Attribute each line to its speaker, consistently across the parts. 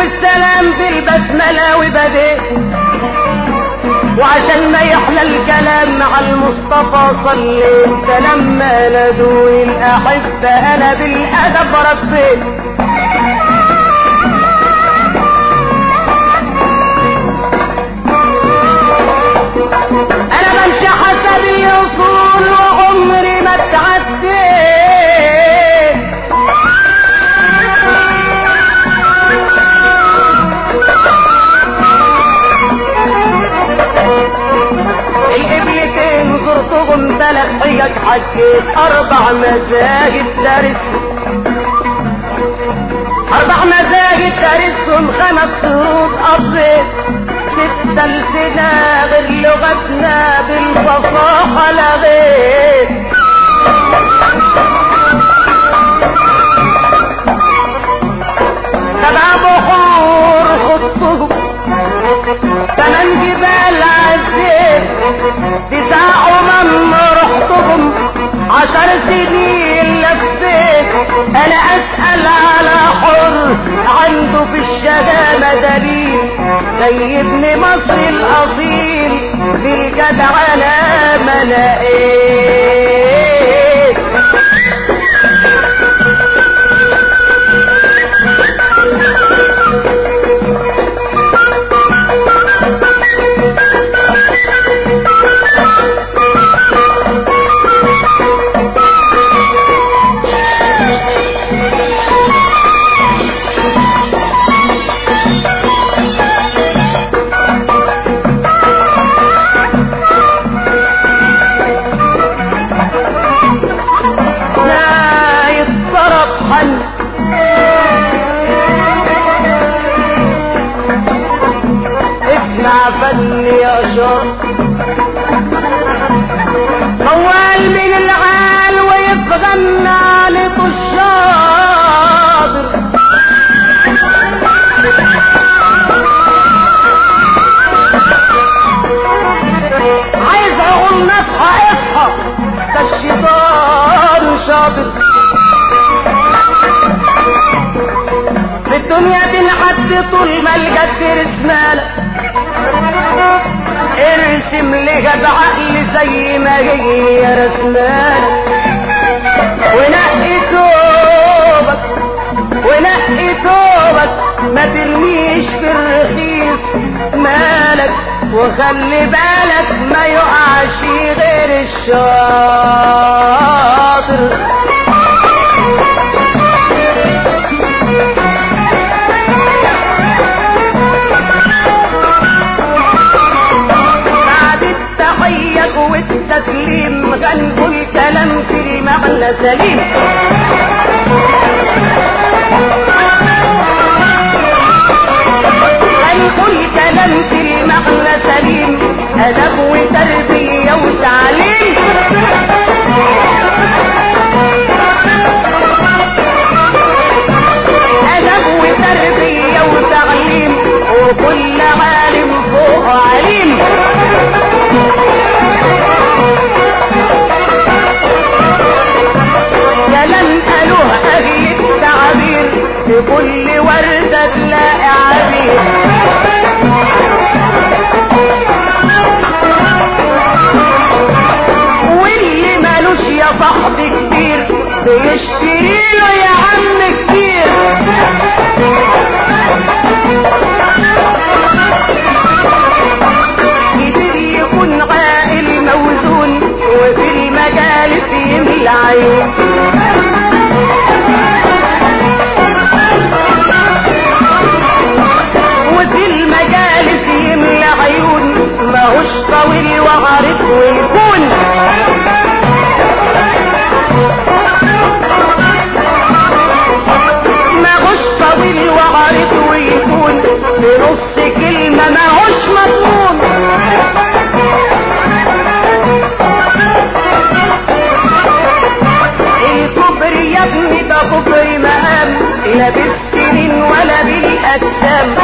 Speaker 1: والسلام في البسملة وبديت وعشان ما يحلى الكلام مع المصطفى صليت لما نادوا الأحبة أنا بالأدب ربيت أنا بمشي حسب الأصول وعمري ما اتعديت القبلتين زرتهم ثلاث حجج حجيت أربع مزاجد درس أربع مزاجد درسهم خمس شروط قضيت ستة لسنا غير لغتنا بالفصاحة لغيت سبع بحور خطهم ثمان جبال عزيت تسع أمم رحتهم عشر سنين لفيت أنا أسأل على حر عنده في الشهامة دليل زي ابن مصر الأصيل في الجدع أنا ما لقيت لا يضطرب حل اسمع فن يا شر موال من العال ويتغنى لطشاطر عايز اقول نصحى اصحى ده الشيطان شاطر في الدنيا تنحد طول ما الجد رسمالة ارسم لها بعقل زي ما هي رسمالة ونقي توبك ونقي توبك ما ترميش في الرخيص مالك وخلي بالك ما يقعش غير الشاطر بعد التحية والتسليم غنقول كلام في المعنى سليم غنقول كلام في المعنى سليم أدب وتربية وتعليم أدب وتربية وتعليم وكل عالم فوق عليم كلام قالوه أهل التعبير في كل وردة تلاقي عبير واللي مالوش يا صاحبي كبير بيشتري له يا عم كتير كبير يكون عاقل موزون وفي المجالس يملى عيون وفي المجالس يملى عيون ماهوش طويل وعريض ويكون ماهوش طويل وعريض ويكون بنص كلمة ماهوش مضمون الكبر يا ابني ده كبر مقام لا بالسنين ولا بالاجسام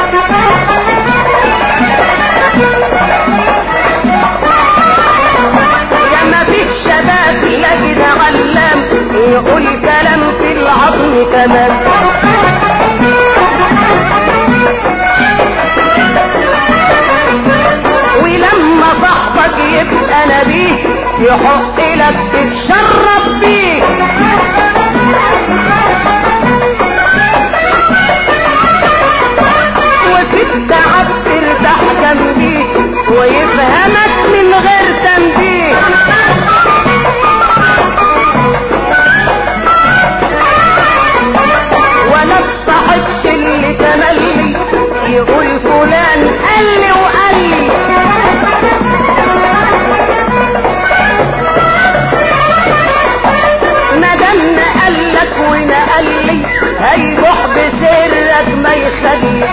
Speaker 1: يا ما فيش شباب لكن علام يقول كلام في العظم كمان نبيه يحق لك تتشرب بيه وفي التعب ترتاح جنبيه ويفهمك من غير تنبيه وانا الصاحبش اللي تملي يقول فلان قال لي وقال لي ما دام نقلك ونقل لي هيروح بسرك ما يخلي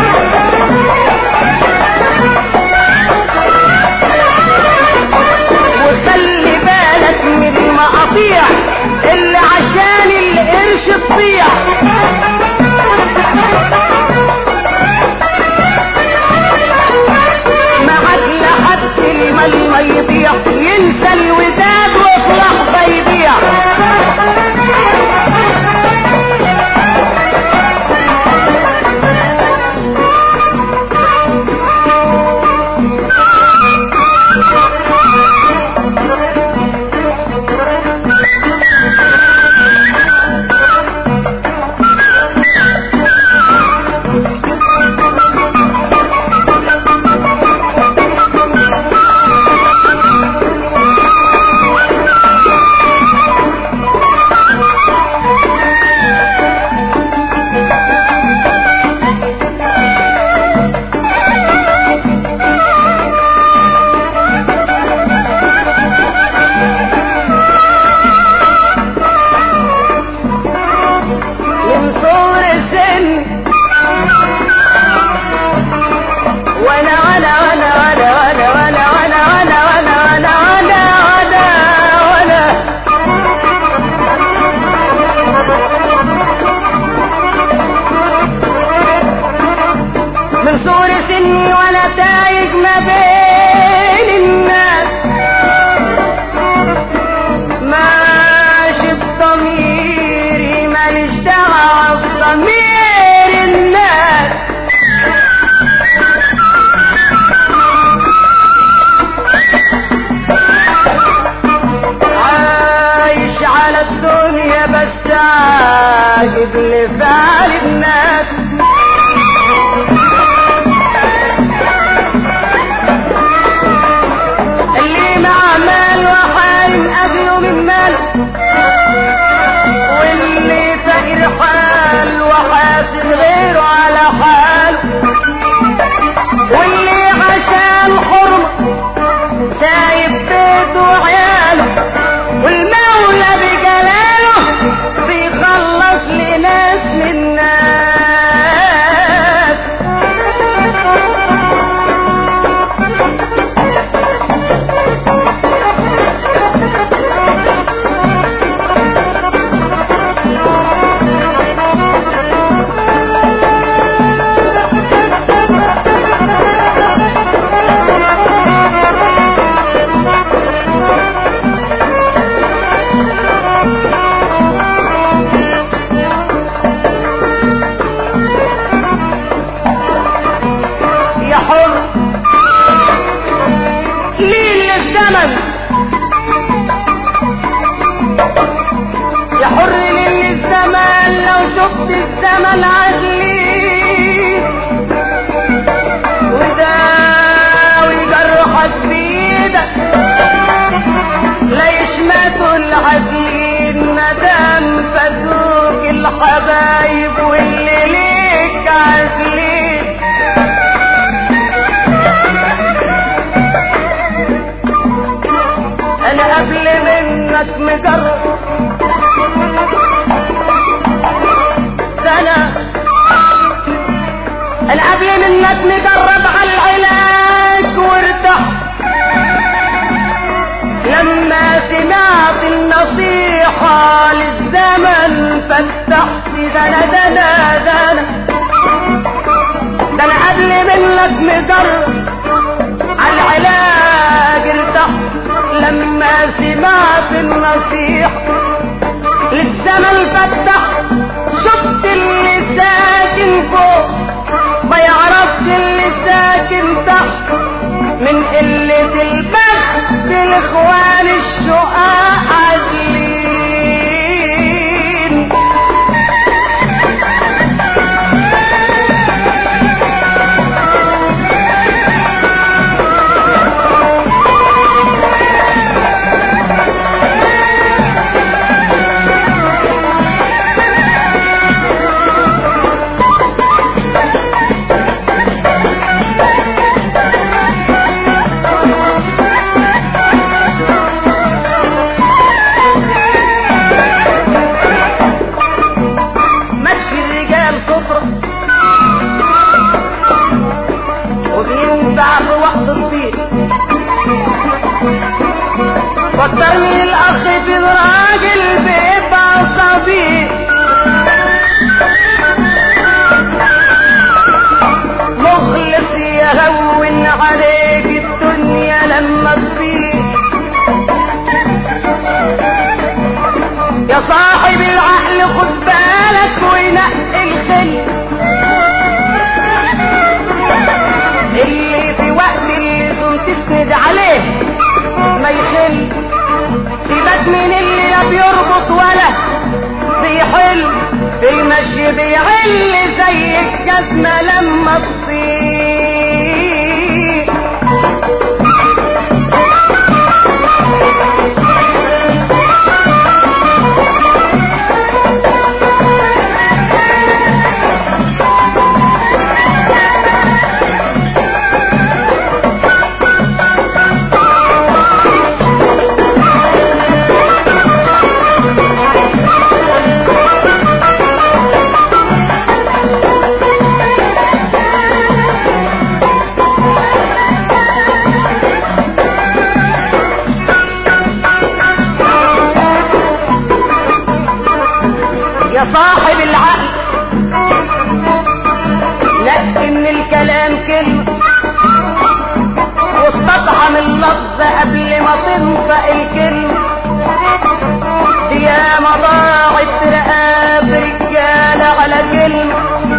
Speaker 1: وخلي بالك من المقاطيع اللي عشان القرش تضيع معاك لحد المال ما يضيع ينسى الوداد وفي لحظة يضيع من صغر السن وانا وانا وانا وانا وانا وانا وانا وانا وانا وانا وانا وانا وانا من صغر سني وانا تايه ما بين الناس ماشي بضميري ماليش دعوة بضمير الناس عايش على الدنيا بس عاجب لفعل الناس اللي مع مال وحارم قبله من ماله واللي فقير حال وحاسد غيره على حاله واللي عشان حرمه سايب بيته وعياله والمولى بجلاله بيخلص لناس من ناس يا حر ليه الزمن يا حر ليه الزمن لو شفت الزمن عدلي وداوي جرحك بيدك لا يشمتوا العزيز مدام فاتوك الحبايب واللي ليك عازلين انا قبل منك مجرب سنة انا قبل منك مجرب على العلاج وارتاح لما سمعت النصيحة للزمن فتحت دنا دنا دنا ده انا قبل منك مجرب على العلاج ارتحت لما سمعت النصيحة للزمن فتح شفت اللي ساكن فوق ما يعرفش اللي ساكن تحت من قلة البخت بس الاخوان الشقاء عادلين مشي الرجال صفرة وبينفع في وقت الضيق فكر من الاخ في الراجل بيبقى صديق مخلص يهون عليك الدنيا لما تضيق يا صاحب العقل خد بالك وينقي الخل اللي في وقت اللزوم تسند عليه ما يخل سيبك من اللي لا بيربط ولا بيحل المشي بيعل زي الجزمة لما تطير يا صاحب العقل نقي من الكلام كلمة واستطعم اللفظ قبل ما تنطق الكلمة دي يا ضاعت رقاب رجالة على كلمة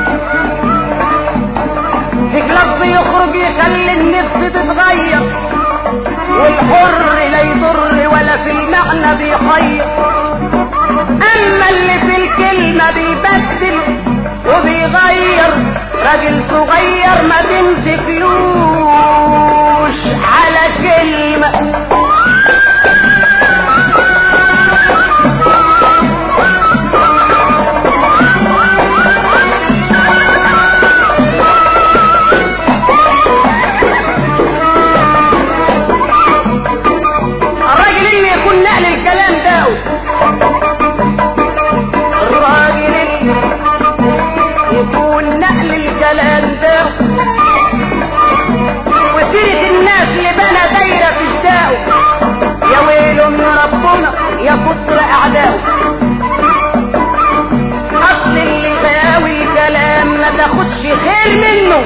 Speaker 1: فيك لفظ يخرج يخلي النفس تتغير والحر لا يضر ولا في المعنى بيحير اما اللي في الكلمة بيبدل وبيغير راجل صغير ما تمسكلوش على كلمة الراجل اللي يكون نقل الكلام ده الراجل اللي يكون نقل الكلام ده وسيرة الناس اللي بنى دايرة في اشتاقه يا ويله من ربنا يا كتر اعدائه اصل اللي غاوي الكلام ما تاخدش خير منه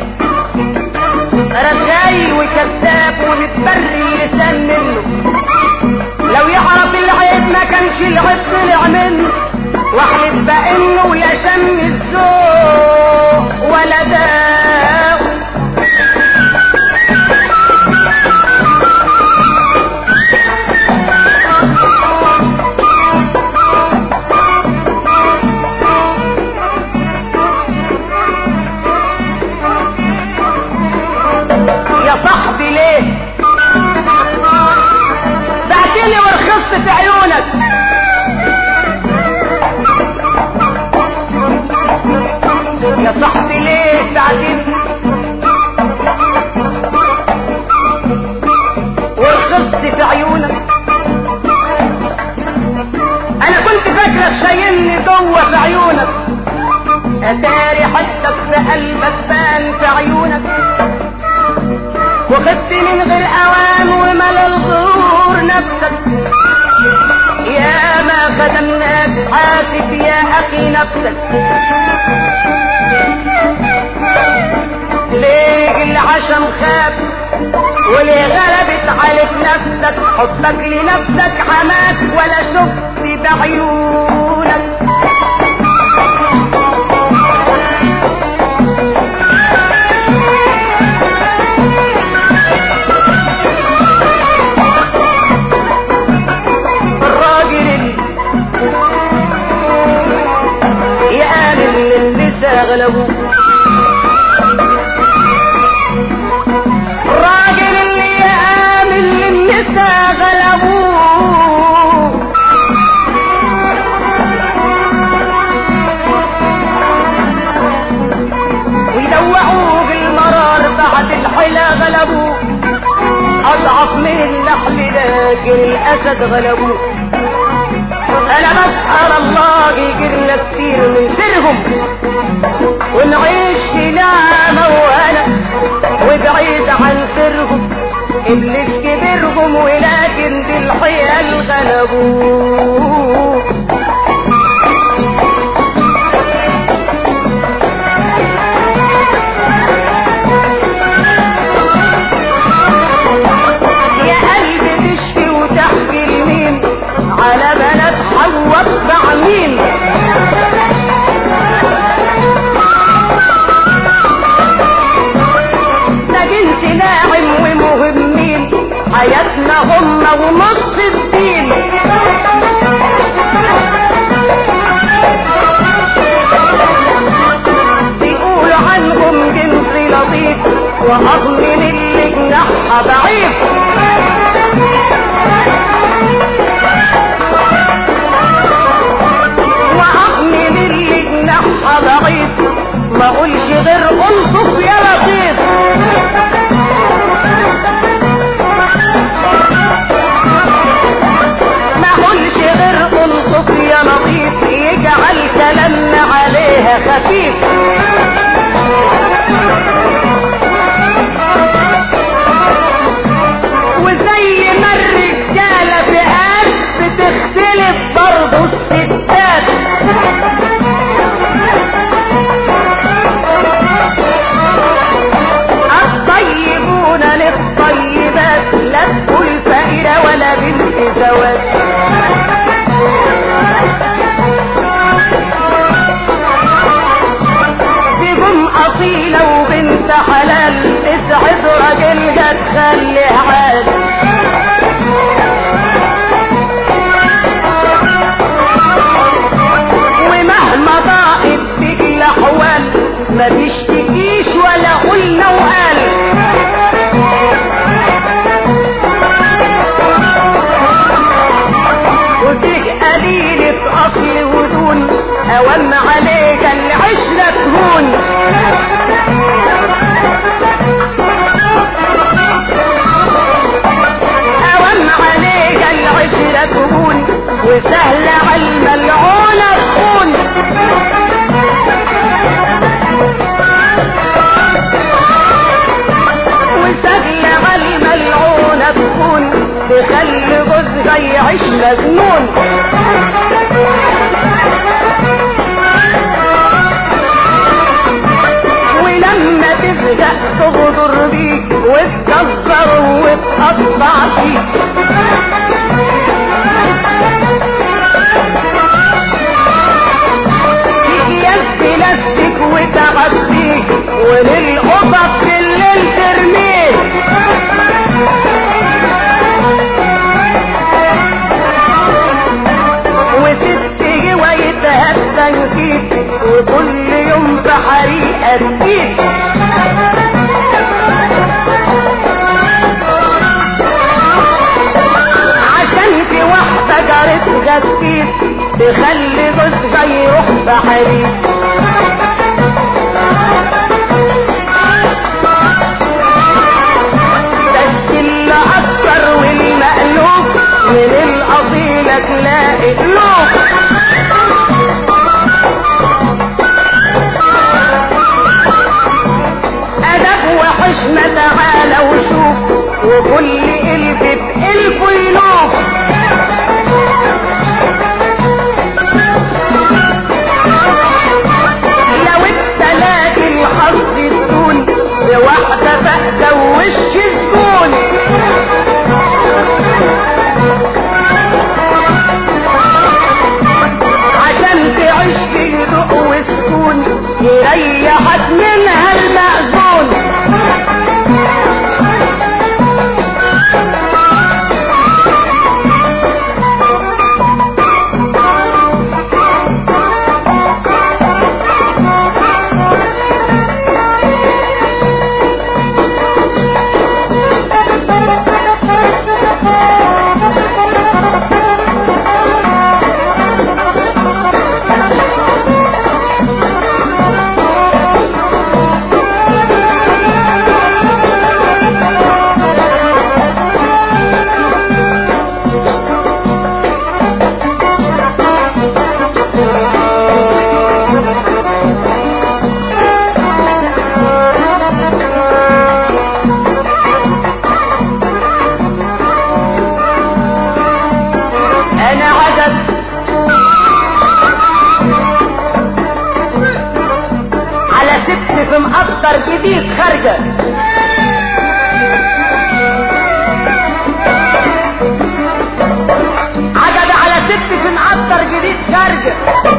Speaker 1: رغاي وكذاب ومتبري اللسان منه لو يعرف العيب ما كانش العيب طلع منه واحلف بانه لا شم الذوق ولا داء يا صاحبي ليه بعتني ورخصت في عيونك يا صاحبي ليه بعتني ورخصت في عيونك انا كنت فاكرك شايلني جوه في عيونك اتاري حدك في قلبك بان في عيونك وخدت من غير اوان ومل الغرور نفسك يا ما خدمناك حاسب يا اخي نفسك ليه العشم خاب وليه غلبت عليك نفسك حبك لنفسك حماك ولا شفت بعيونك غلبوه الراجل اللي آمن للنساء غلبوه ويدوعوه بالمرار بعد الحلا غلبوه أضعف من النحل لكن الأسد غلبوه أنا بسأل الله يجرنا كتير من سرهم ونعيش في نعمة وهنا وبعيد عن سرهم إبليس كبرهم ولكن بالحيل غلبوه يا قلبي تشكي وتحكي لمين على بنات حواء بعمين ده جنس ناعم ومهمين حياتنا هم ونص الدين بيقولوا عنهم جنس لطيف وأضمن اللي جناحها ضعيف وأضمن اللي جناحها ضعيف ما اقولش غير انصف يا لطيف ما اقولش غير انصف يا لطيف يجعل كلامنا عليها خفيف وزي ما الرجالة فئات بتختلف برضه الستات الطيبون للطيبات لا تقول فقيرة ولا بنت زواج بيقوم أصيلة وبنت حلال تسعد راجلها تخلي عاد ومهما ضاقت بك الأحوال ما تشتكيش ولا قلنا وقال وفيك قليلة أصل ودون أوام عليك العشرة تهون أوام عليك العشرة تهون وسهل على الملعونة تكون وسهل على الملعونة تكون تخلي جوزها يعيش مجنون ولما تزهق تغدر بيك وتكسر وتقطع فيك اكياس بلاستيك وتعبيك وللقطط بالليل ترميك وست جوايتها التنكيك وكل يوم في حريقة تجيك عشان في واحدة جارتها كتير تخلي جوزها يروح بحريق بس اللي اكتر والمقلوب من الاصيلة تلاقي قلوب ادب وحشمة تعالى وشوف وكل قلب بقلبه ينوف لو التلاقي الحظ تكون بواحدة فأدة ووش الزون معطر جديد خارجه عجب على ست في معطر جديد خارجه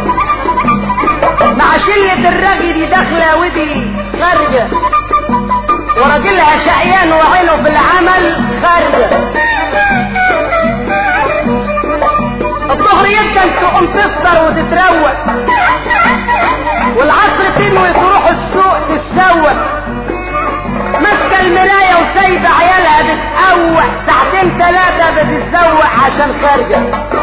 Speaker 1: مع شلة الرغي دي داخلة ودي خارجة وراجلها شقيان وعينه في العمل خارجة الظهر يبدا تقوم تفطر وتتروق والعصر تنوي تروح السوق تتسوق ماسكه المرايه وسايبه عيالها بتقوق ساعتين ثلاثه بتتسوق عشان خارجه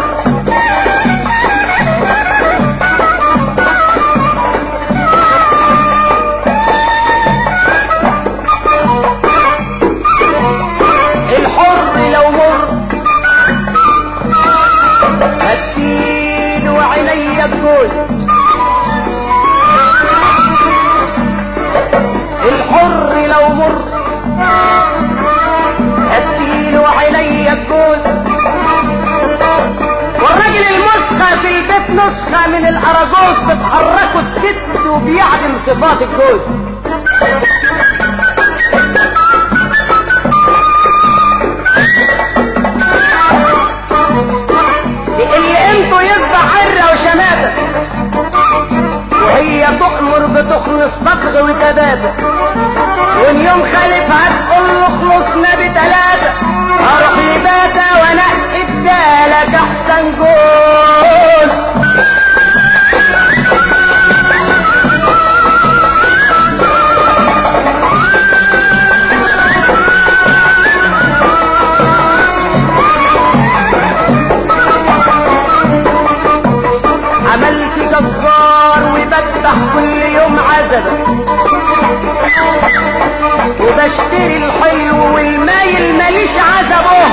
Speaker 1: الحر لو مر هدين وعيني الجوز الحر لو مر هدين وعيني الجوز والراجل المسخة في البيت نسخة من الأراجوز بتحركه الست وبيعدم صفات الجوز اللي قيمته يبقى عرة وشماتة وهي تؤمر بتخن الصبغ وتباتة وان يوم خالفها تقول له خلصنا بتلاتة اروح لباتة وانقي بدالك احسن جوز عملت جزار وبذبح كل يوم عزبة وبشتري الحلو والمايل ماليش عزبه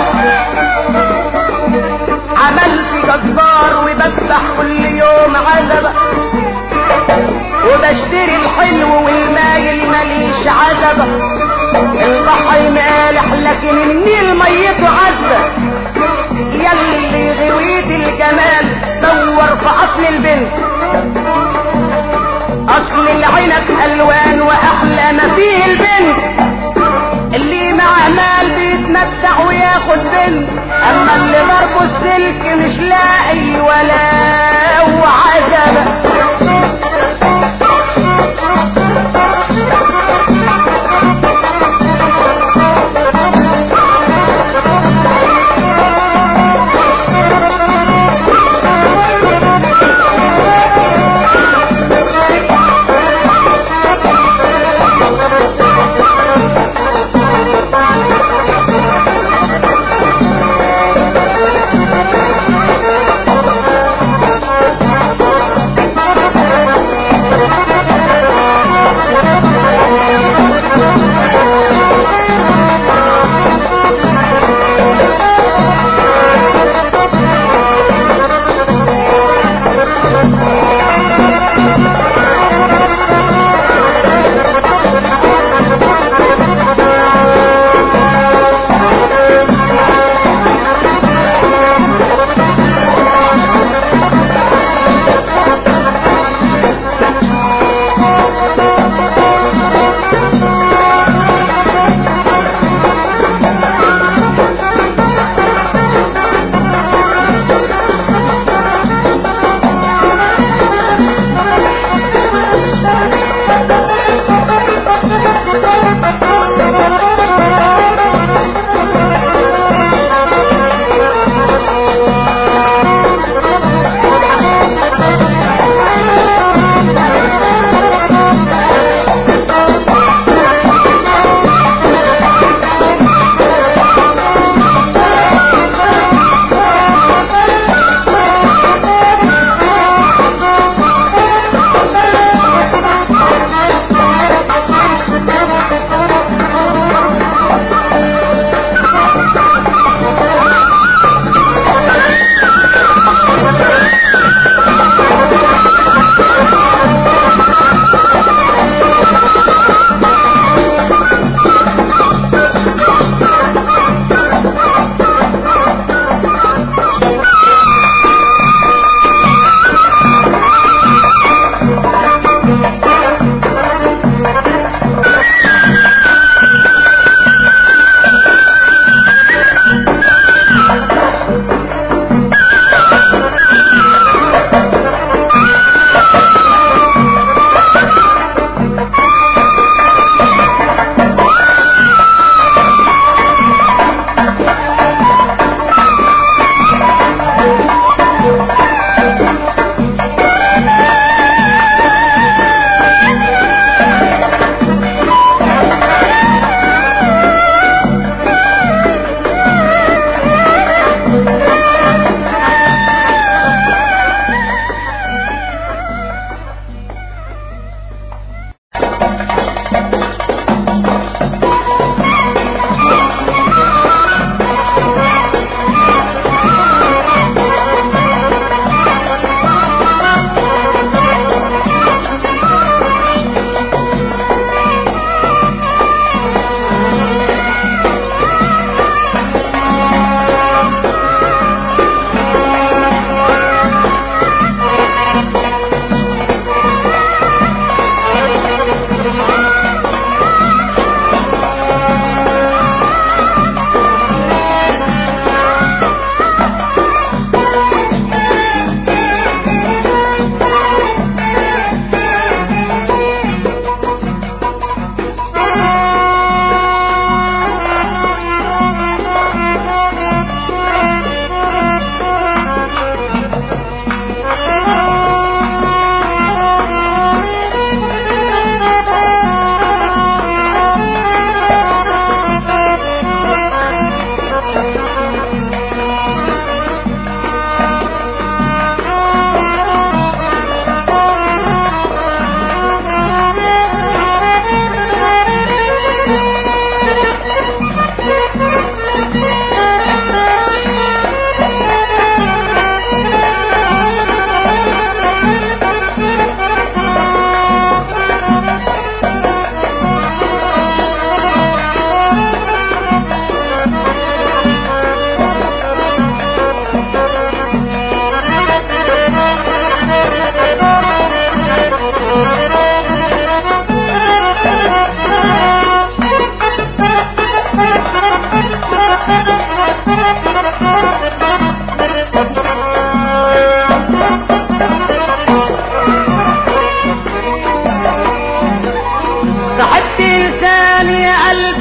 Speaker 1: عملت جزار وبذبح كل يوم عزبة وبشتري الحلو والمايل ماليش عزبة البحر مالح لكن النيل ميته عذبة يلي غويت الجمال دور في اصل البنت اصل العنب الوان واحلى ما فيه البنت اللي معاه مال بيتمتع وياخد بنت اما اللي ضربه السلك مش لاقي ولا هو عجبه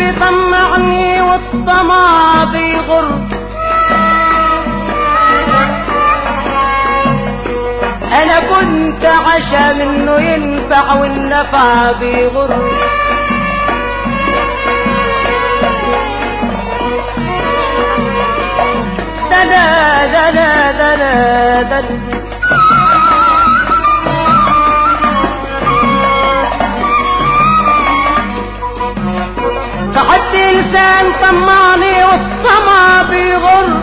Speaker 1: بيطمعني والطمع بيغر انا كنت عشا منه ينفع والنفع بيغر دنا دنا دنا دنا فحد لسان طمعني والطمع بيغر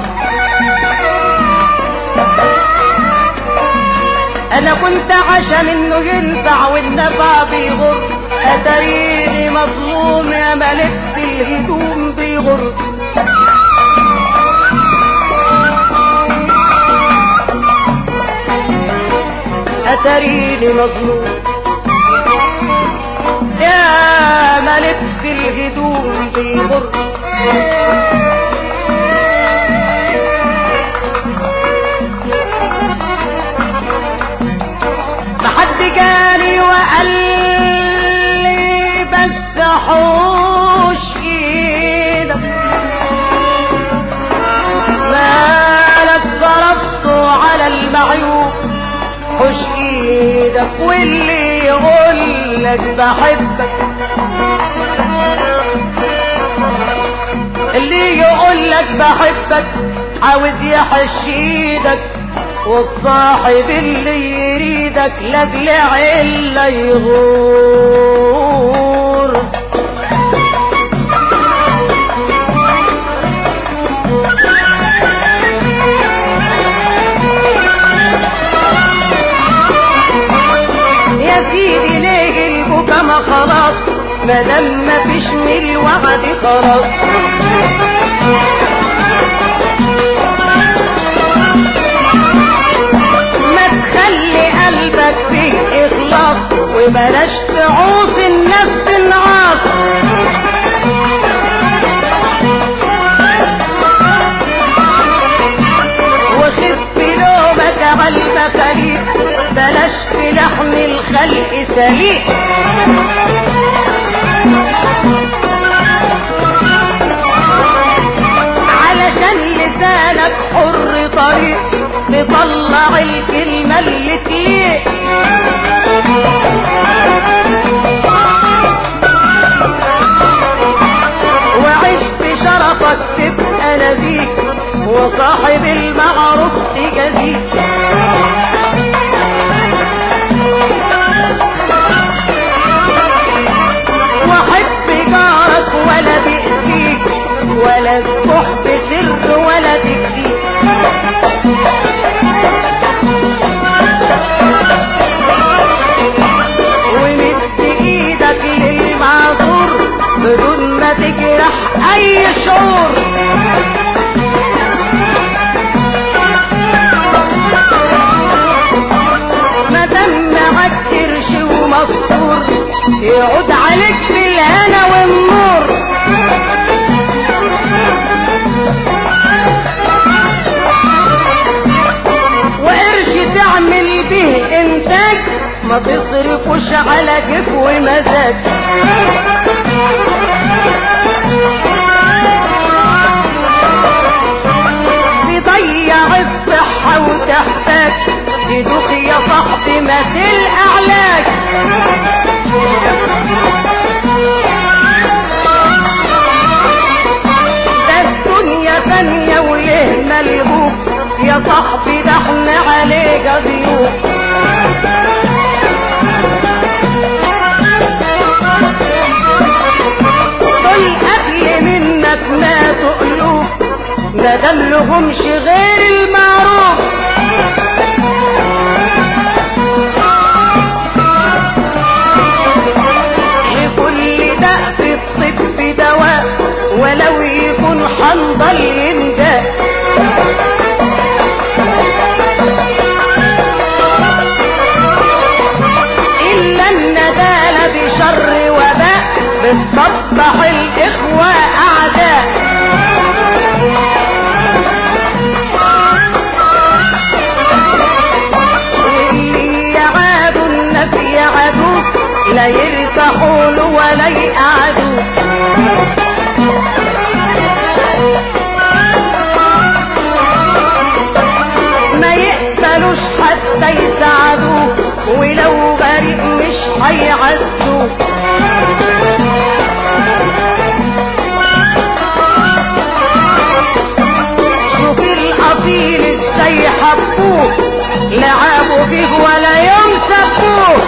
Speaker 1: انا كنت عشا منه ينفع والنفع بيغر اتريني مظلوم يا ملك في الهدوم بيغر اتريني مظلوم يا ملك في الهدوم بيغر محد جاني وقال لي بس حوش ايدك مالك ضربته على المعيوب حوش ايدك واللي يقول لك بحبك اللي يقول لك بحبك عاوز يحش ايدك والصاحب اللي يريدك لاجل عله يغور يا سيدي ليه البكا ما خلاص مادام ما فيش من الوعد خلاص ما تخلي قلبك فيه اخلاص وبلاش تعوص النفس العاص وخف لومك على المخاليق بلاش في لحم الخلق سليق علشان لسانك حر طريق تطلع الكلمة اللي تليق وعيش بشرفك تبقى نزيك وصاحب المعروف تجازيك وحب جارك ولا تأذيك ولا تروح بسر ولا تكذيك ومد ايدك للمعذور بدون ما تجرح اي شعور ما دام معاك قرش ومستور يعود عليك بالهنا والنور وقرش تعمل به انتاج ما تصرفوش على كيف ومزاج تضيع الصحة وتحتاج تدوخ يا صاحبي ما تلقعلاك ده الدنيا ثانية وليه ملهوك يا صاحبي ده احنا عليك ضيوف دول قبل منك ما تقلوب ما دلهمش غير المعروف لكل داء في الطب دواء ولو يكون حنظل ينداء إلا الندالة بشر وباء بتصبح الإخوة أعداء واللي يعادوا الناس يعادوك لا يرتاحوا له ولا يقعدوا هيساعدوه ولو بريء مش هيعزوه شوف الاصيل ازاي حبوه لعبوا فيه ولا يوم سبوه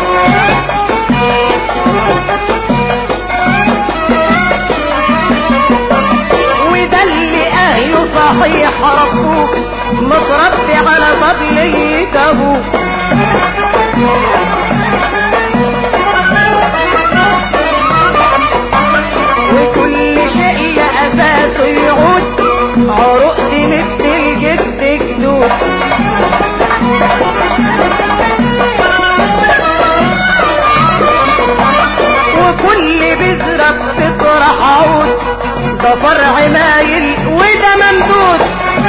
Speaker 1: وده اللي اهله صحيح ربوه متربي على طبلية ابوه وكل شيء لأساسه يعود عروق دي مثل الجد جدود وكل بذرة بتطرح عود ده فرع مايل وده ممدود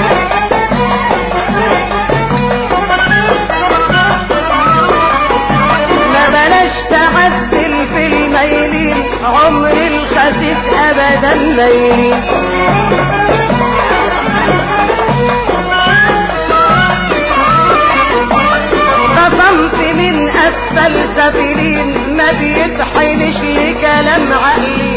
Speaker 1: ما بلاش تعدل في الميلين عمر الخسيس ابدا ميلين قسمت من اسفل سفلين ما بيتحنش لكلام عقلي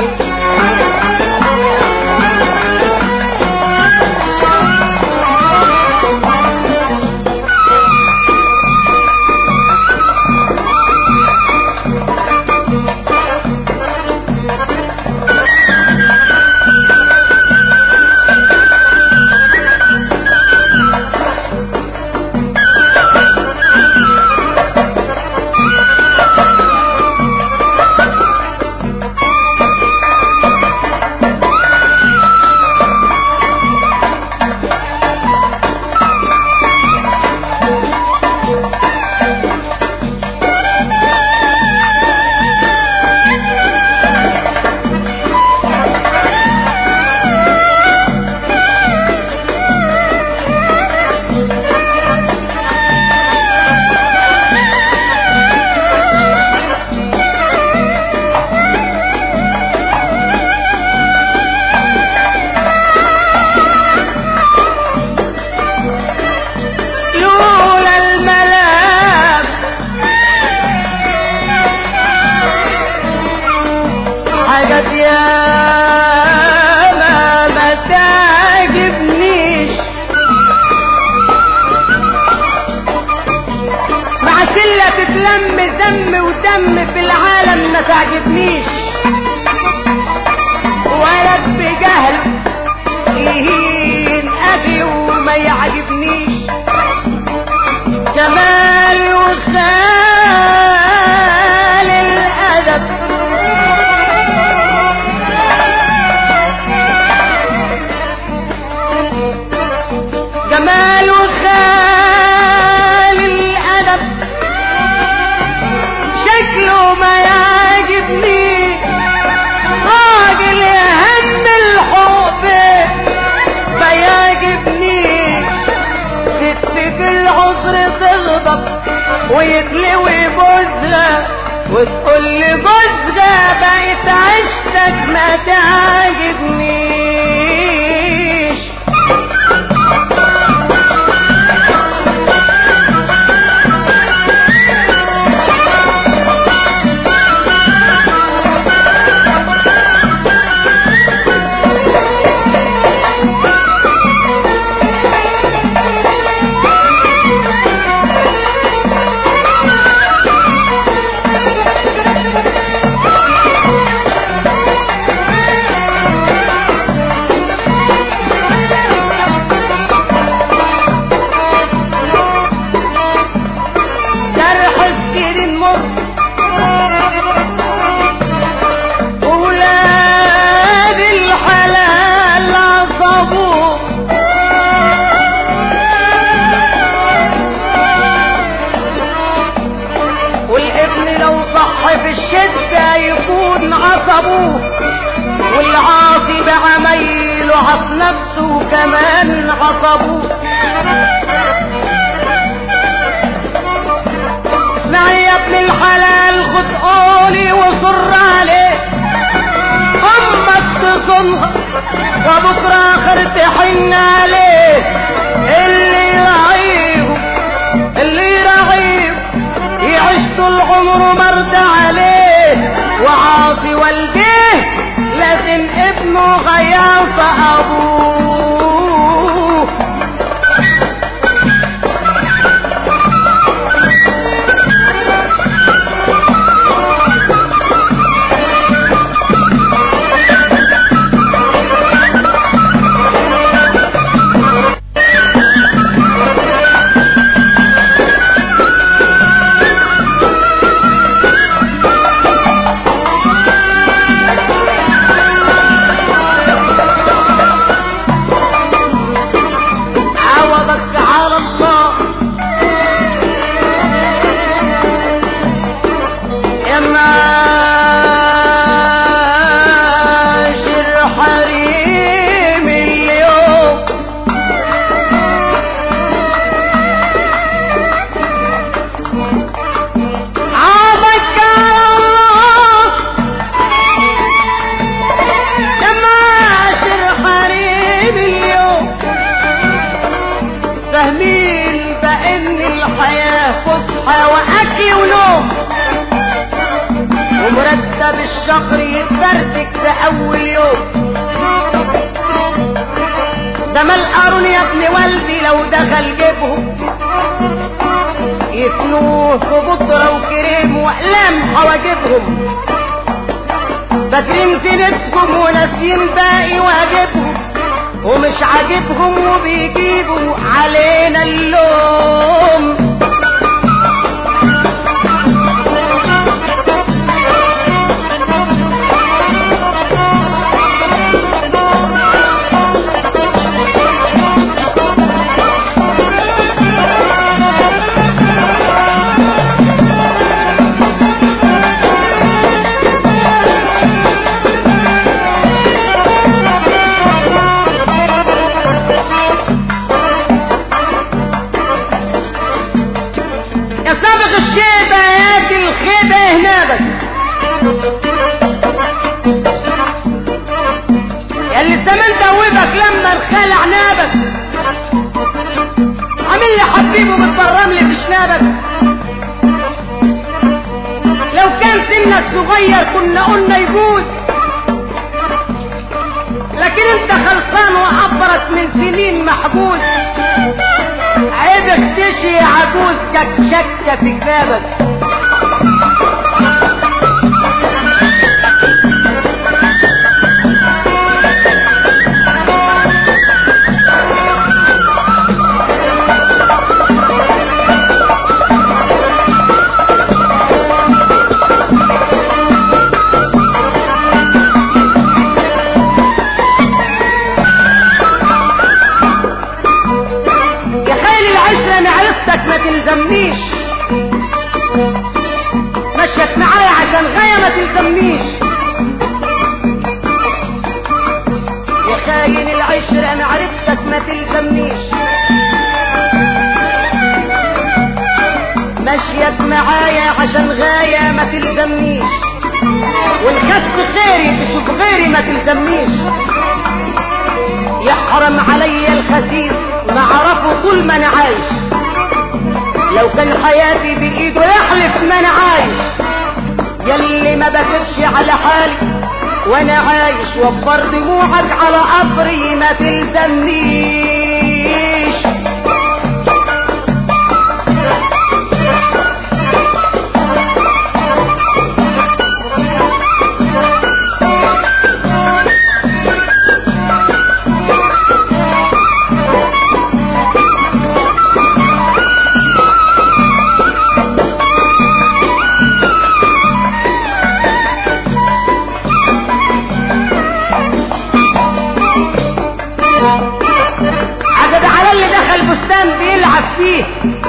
Speaker 1: لولا الملام حاجات يا ما ما تعجبنيش مع شلة تتلم دم ودم في العالم ما تعجبنيش ولد بجهل يهين أبي وما يعجبنيش جمال وخال الأدب جمال وخال الأدب شكله ما يعجبني راجل يهم الحب ما يعجبني ست في العذر تغضب ويتلوي بوزها وتقول لي بوزها بقيت عشتك ما تعجبنيش جرح السير مر ولاد الحلال عصبوه والابن لو صح في الشدة يكون عصبوه والعاصي بعميله عص نفسه كمان عصبوه اسمع يا ابن الحلال خد قولي وصر عليه امك تصنها وبكره اخر تحن عليه اللي يراعيه اللي يراعيه طول عمره مرضى عليه وعاصي والديه لازم ابنه غياص ابوه عوضك على الله يا معاشر حريم اليوم عوضك على الله يا معاشر حريم اليوم فاهمين بان الحياة فسحة واكل ونوم ومرتب الشهر يتفرتك في اول يوم ده ما القارون يا ابن والدي لو دخل جيبهم يتنوه في بودرة وكريم واقلام حواجبهم فاكرين زينتهم وناسيين باقي واجبهم ومش عاجبهم وبيجيبوا علينا اللوم يا سابق الشيبة ياتي الخيبة هنابك يا اللي الزمان دوبك لما انخلع نابك عامل لي حبيبه متبرم لي في شنابك لو كان سنك صغير كنا قلنا يجوز لكن انت خلصان وعبرت من سنين محبوس عيب اختشي يا عجوز كشكة في كتابك يا خيل العشرة معرفتك ما تلزمنيش مشيت معايا عشان غاية ما تلزمنيش يا خاين العشرة معرفتك ما تلزمنيش مشيت معايا عشان غاية ما تلزمنيش والكسب خيري تشوف غيري ما تلزمنيش يحرم علي الخسيس ما عرفه طول ما انا عايش لو كان حياتي بايده يحلف ما انا عايش يلي ما بكتش على حالي وانا عايش وفر دموعك على قبري ما تلزمنيش عجب على اللي دخل بستان بيلعب فيه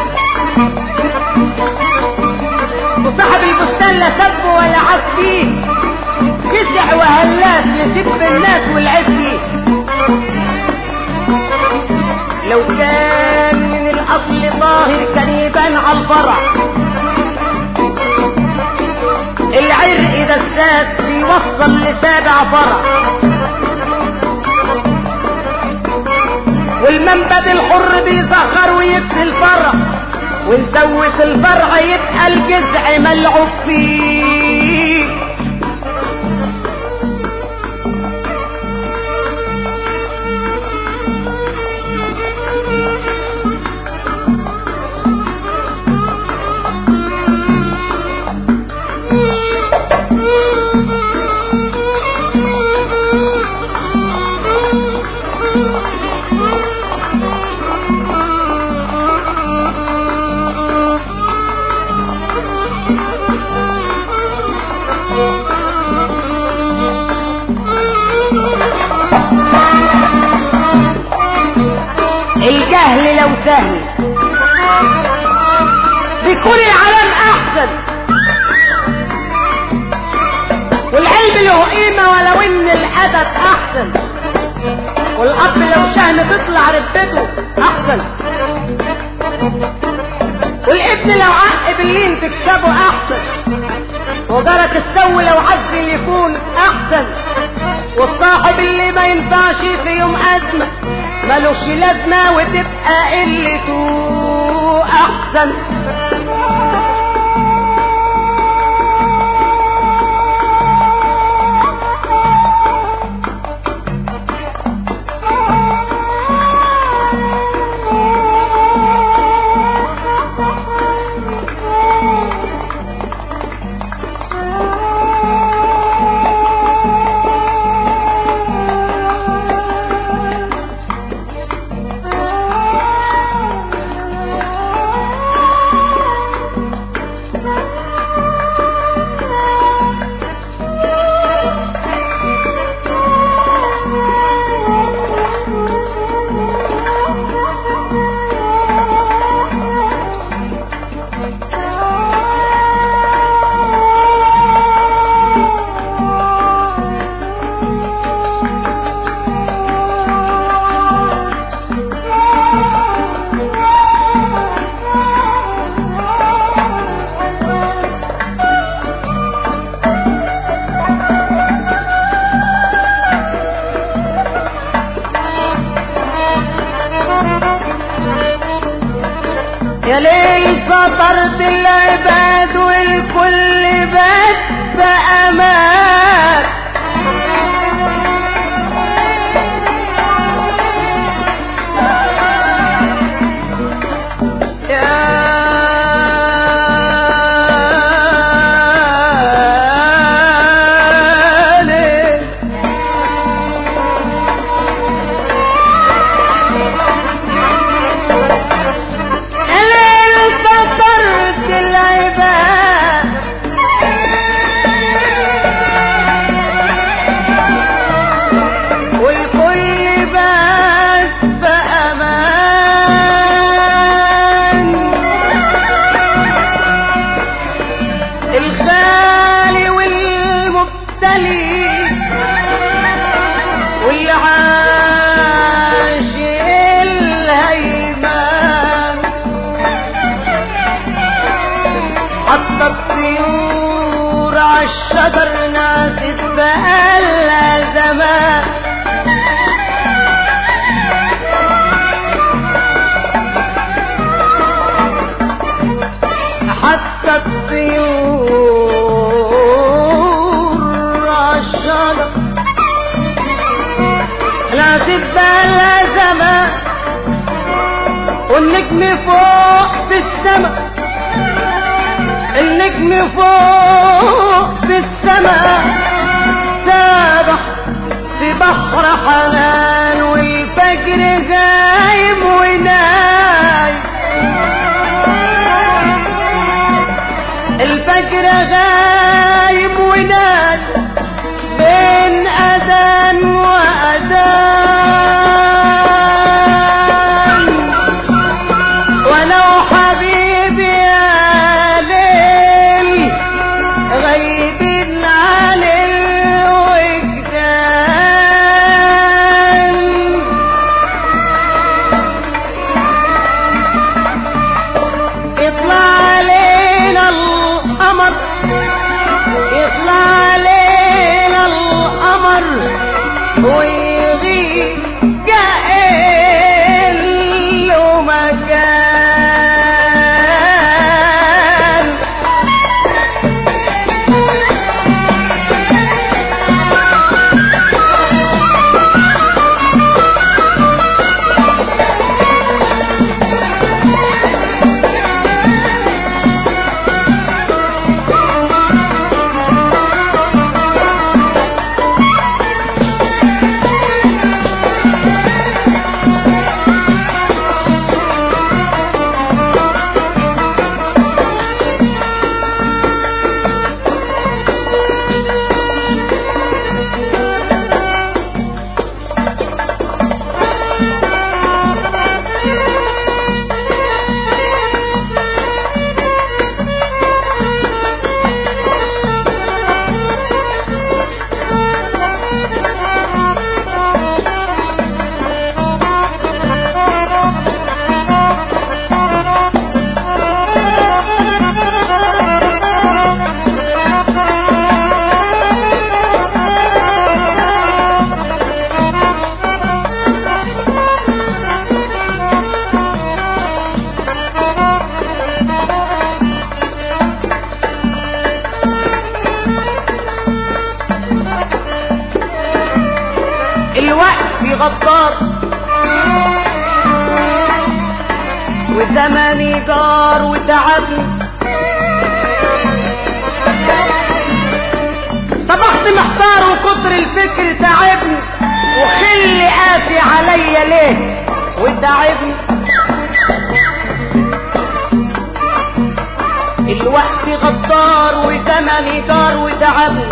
Speaker 1: وصاحب البستان لا سب ولا عاب فيه جزع وهلاس يسب الناس والعيب فيه لو كان من الاصل طاهر كان يبان على الفرع العرق ده الساد بيوصل لسابع فرع والمنبد الحر بيسخر ويكسي الفرع ونسوس الفرع يبقى الجذع ملعوب فيه الجهل لو سهل بيكون العالم احسن والعلم له قيمة ولو ان الادب احسن والاب لو شهم تطلع ربته احسن والابن لو عق باللين تكسبه احسن وجارك السو لو عزل يكون احسن والصاحب اللي ما ينفعش في يوم ازمه ملوش لازمة وتبقى قلته أحسن يا ليل سطرت العباد والكل بات بأمان يا ليل الليل سطرت العباد والكل بات بأمان الخالي والمبتلي والعاش الهيمان حتى الطيور عالشجر ناست بقالها زمان حتى الطيور عالشجر ناست بقالها زمان والنجم فوق في السماء النجم فوق في السماء سابح في بحر حنان والفجر غايب ونايم الفجر غايب ونايم بين أذان وأذان ولو حبيبي يا ليل غايبين عن الوجدان يطلع علينا القمر يطلع علينا القمر وي غدار وزمني جار وتعبني صبحت محتار وكتر الفكر تعبني وخلي قاسي عليا ليه وتعبني الوقت غدار وزمني جار وتعبني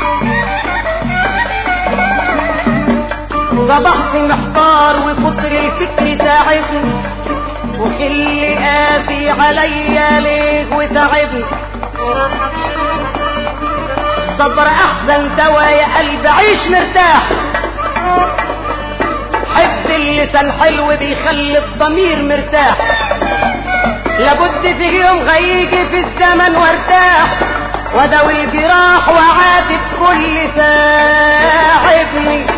Speaker 1: صبحت محتار وكتر الفكر تعبني وخلي قاسي عليا ليه وتعبني الصبر احسن دوا يا قلبي عيش مرتاح حب اللسان حلو بيخلي الضمير مرتاح لابد في يوم هيجي في الزمن وارتاح وداوي الجراح وعاتب كل ساعدني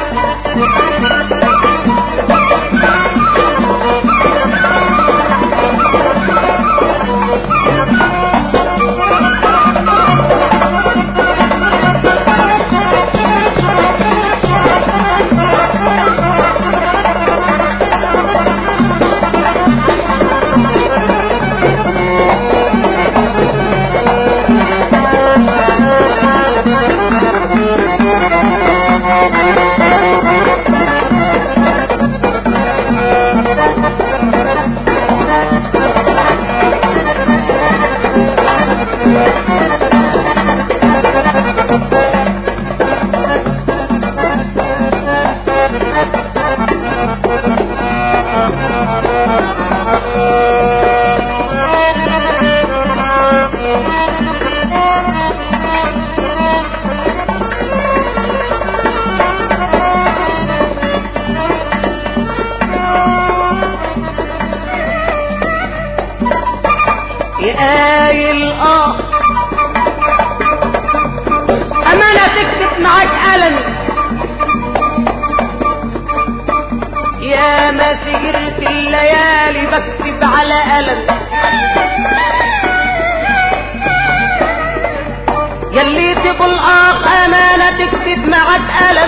Speaker 1: يقايل اه امانة تكتب معاك قلم يا ما سهرت الليالي بكتب على قلم يلي تقول اه امانة تكتب معاك قلم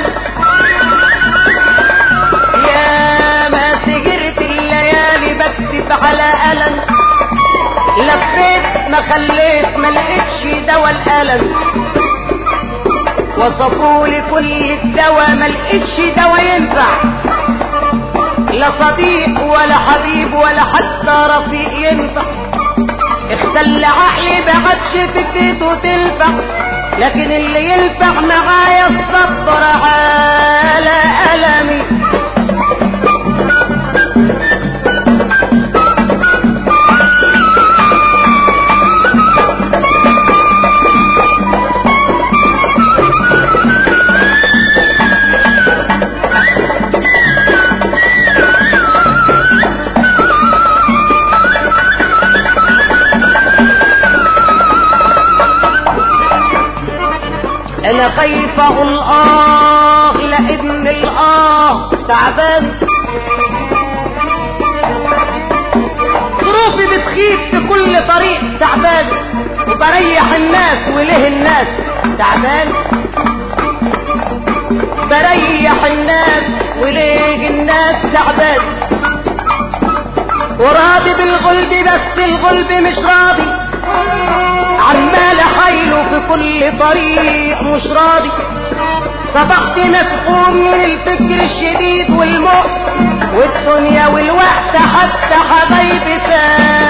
Speaker 1: يا ما سهرت الليالي بكتب على قلم لفيت ما خليت ما لقيتش دوا الالم وصفولي كل الدوا ما لقيتش دوا ينفع لا صديق ولا حبيب ولا حتى رفيق ينفع اختل عقلي بعدش فكرته تنفع لكن اللي ينفع معايا الصبر على ألمي انا خايف اقول اه لان الاه تعبان ظروفي بتخيب في كل طريق تعبان وبريح الناس وليه الناس تعبان بريح الناس وليه الناس تعبان وراضي بالغلب بس الغلب مش راضي عمال حيله في كل طريق مش راضي صبحت مسحوم من الفكر الشديد والموت والدنيا والوقت حتى حبايبي ساب